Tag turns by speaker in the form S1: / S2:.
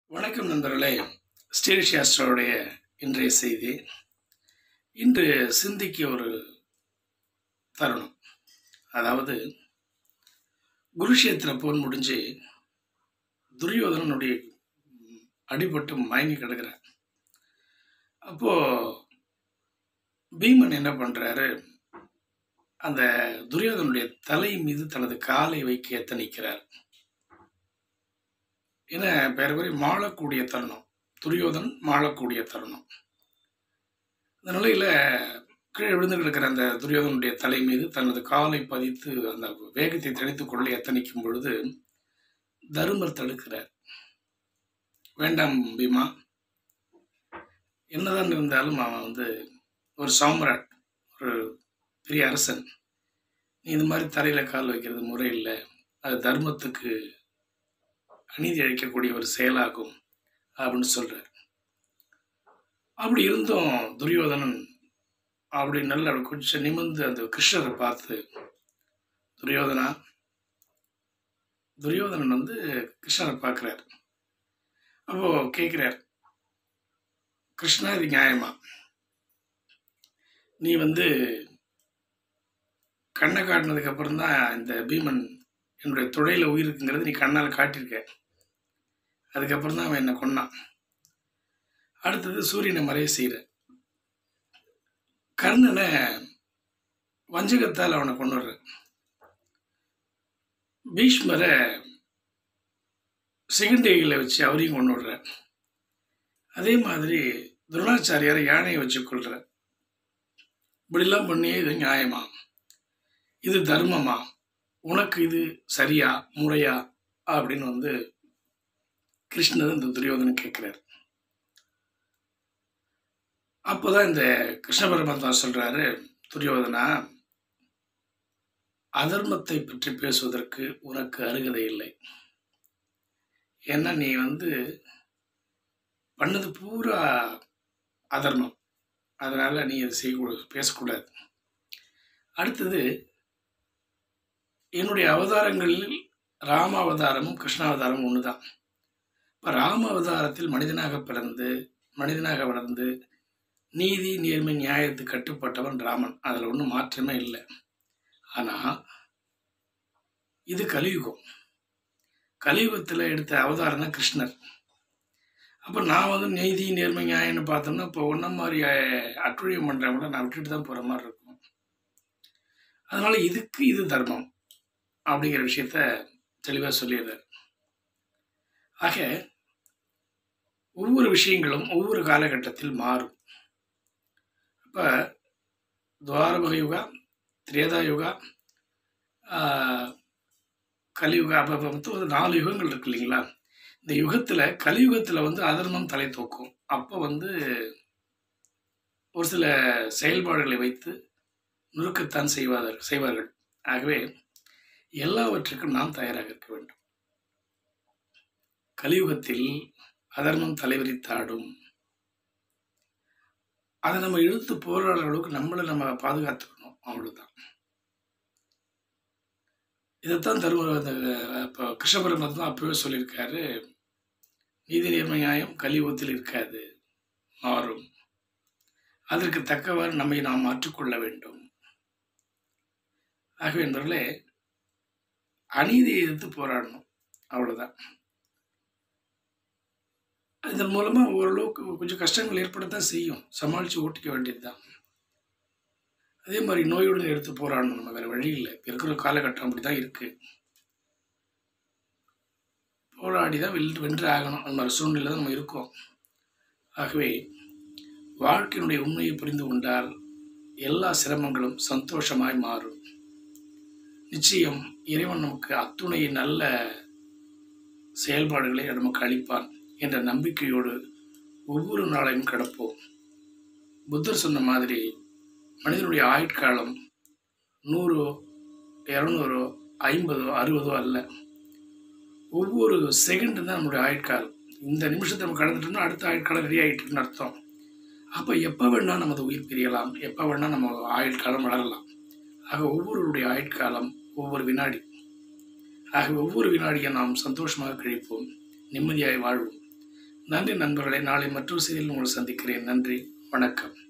S1: வணக்கம் நண்பர்களே ஸ்டேரிஷியாஸ்டருடைய இன்றைய செய்தி இன்று சிந்திக்க ஒரு தருணம் அதாவது குருஷேத்திர போர் முடிஞ்சு துரியோதனனுடைய ம், அடிபட்டு மயங்கி கிடக்குறார் அப்போ பீமன் என்ன பண்றாரு அந்த துரியோதனுடைய தலை மீது தனது காலை வைக்க எத்தனிக்கிறார் என பெயர் பெரிய மாளக்கூடிய தருணம் துரியோதன் மாளக்கூடிய தருணம் இந்த நிலையில கீழே விழுந்து கிடக்கிற அந்த துரியோதனுடைய தலை மீது தனது காலை பதித்து அந்த வேகத்தை தணித்துக் கொள்ள எத்தனிக்கும் பொழுது தருமர் தடுக்கிறார் வேண்டாம் பீமா என்னதான் இருந்தாலும் அவன் வந்து ஒரு சாம்ராட் ஒரு பெரிய அரசன் நீ இந்த மாதிரி தரையில கால் வைக்கிறது முறை இல்லை அது தர்மத்துக்கு அநீதி அழிக்கக்கூடிய ஒரு செயலாகும் அப்படின்னு சொல்றார் அப்படி இருந்தும் துரியோதனன் அப்படி நல்ல கொஞ்சம் நிமிர்ந்து அந்த கிருஷ்ணரை பார்த்து துரியோதனா துரியோதனன் வந்து கிருஷ்ணரை பார்க்கிறார் அப்போ கேட்கிறார் கிருஷ்ணா இது நியாயமா நீ வந்து கண்ணை காட்டினதுக்கு அப்புறம் தான் இந்த பீமன் என்னுடைய துடையில உயிர் இருக்குங்கிறது நீ கண்ணால் காட்டியிருக்க அதுக்கப்புறம் தான் அவன் என்னை கொன்னான் அடுத்தது சூரியனை மறைய செய்கிற கர்ணனை வஞ்சகத்தால் அவனை கொண்டு வர்ற பீஷ்மரை சிகண்டைகளை வச்சு அவரையும் கொண்டு விடுற அதே மாதிரி துரோணாச்சாரியாரை யானையை வச்சு கொள்ற இப்படிலாம் பண்ணி இது நியாயமா இது தர்மமா உனக்கு இது சரியா முறையா அப்படின்னு வந்து கிருஷ்ணர் இந்த துரியோதனன் கேட்கிறார் அப்போதான் இந்த கிருஷ்ண பரமாத்மா சொல்றாரு துரியோதனா அதர்மத்தை பற்றி பேசுவதற்கு உனக்கு அருகதை இல்லை ஏன்னா நீ வந்து பண்ணது பூரா அதர்மம் அதனால நீ அதை செய்யக்கூடாது பேசக்கூடாது அடுத்தது என்னுடைய அவதாரங்களில் ராம அவதாரமும் கிருஷ்ணாவதாரமும் ஒன்று தான் இப்போ ராம அவதாரத்தில் மனிதனாக பிறந்து மனிதனாக வளர்ந்து நீதி நேர்மை நியாயத்துக்கு கட்டுப்பட்டவன் ராமன் அதில் ஒன்றும் மாற்றமே இல்லை ஆனால் இது கலியுகம் கலியுகத்தில் எடுத்த அவதாரம் தான் கிருஷ்ணர் அப்போ நான் வந்து நீதி நேர்மை நியாயம்னு பார்த்தோம்னா இப்போ ஒன்றை மாதிரி அட்டுழியம் பண்ணுறவங்கள நான் விட்டுட்டு தான் போகிற மாதிரி இருக்கும் அதனால இதுக்கு இது தர்மம் அப்படிங்கிற விஷயத்த தெளிவாக சொல்லிடுறார் ஆக ஒவ்வொரு விஷயங்களும் ஒவ்வொரு காலகட்டத்தில் மாறும் அப்போ துவாரபக யுகா திரேதா யுகா ஆஹ், கலியுகா அப்போ மொத்தம் ஒரு நாலு யுகங்கள் இருக்கு இல்லைங்களா இந்த யுகத்தில் கலியுகத்தில் வந்து அதர்மம் தலை தூக்கும் அப்போ வந்து ஒரு சில செயல்பாடுகளை வைத்து நுறுக்கத்தான் செய்வார்கள் செய்வார்கள் ஆகவே எல்லாவற்றுக்கும் நாம் தயாராக இருக்க வேண்டும் கலியுகத்தில் அதர்மம் தலைவிரித்தாடும் அதை நம்ம இழுத்து போராடுற அளவுக்கு நம்மளை நம்ம பாதுகாத்துக்கணும் அவ்வளவுதான் இதைத்தான் தரும அந்த இப்போ கிருஷ்ண பரமாத்மா அப்பவே சொல்லியிருக்காரு நீதி நேர்மை நியாயம் கலியுகத்தில் இருக்காது மாறும் அதற்கு தக்கவாறு நம்மை நாம் மாற்றிக்கொள்ள வேண்டும் ஆகவே என்பவர்களே அநீதியை எதிர்த்து போராடணும் அவ்வளவுதான் இதன் மூலமா ஓரளவுக்கு கொஞ்சம் கஷ்டங்கள் ஏற்படத்தான் செய்யும் சமாளித்து ஓட்டிக்க வேண்டியதுதான் அதே மாதிரி நோயுடன் எடுத்து போராடணும் நம்ம வேற வழி இல்லை இப்ப இருக்கிற காலகட்டம் அப்படிதான் இருக்கு போராடி தான் வென்று வென்று ஆகணும் அந்த மாதிரி சூழ்நிலை தான் நம்ம இருக்கோம் ஆகவே வாழ்க்கையினுடைய உண்மையை புரிந்து கொண்டால் எல்லா சிரமங்களும் சந்தோஷமாய் மாறும் நிச்சயம் இறைவன் நமக்கு அத்துணை நல்ல செயல்பாடுகளை நமக்கு அளிப்பான் என்ற நம்பிக்கையோடு ஒவ்வொரு நாளையும் கடப்போம் புத்தர் சொன்ன மாதிரி மனிதனுடைய ஆயுட்காலம் நூறோ இரநூறோ ஐம்பதோ அறுபதோ அல்ல ஒவ்வொரு செகண்ட் தான் நம்மளுடைய ஆயுட்காலம் இந்த நிமிஷத்தை நம்ம கடந்துட்டோம்னா அடுத்த ஆயுட்காலம் ரெடி ஆகிட்டுன்னு அர்த்தம் அப்போ எப்போ வேணால் நமது உயிர் பிரியலாம் எப்போ வேணால் நம்ம ஆயுட்காலம் வளரலாம் ஆக ஒவ்வொருவருடைய ஆயுட்காலம் ஒவ்வொரு வினாடி ஆக ஒவ்வொரு வினாடியும் நாம் சந்தோஷமாக கழிப்போம் நிம்மதியாய் வாழ்வோம் நன்றி நண்பர்களை நாளை மற்றொரு செய்தியில் உங்களை சந்திக்கிறேன் நன்றி வணக்கம்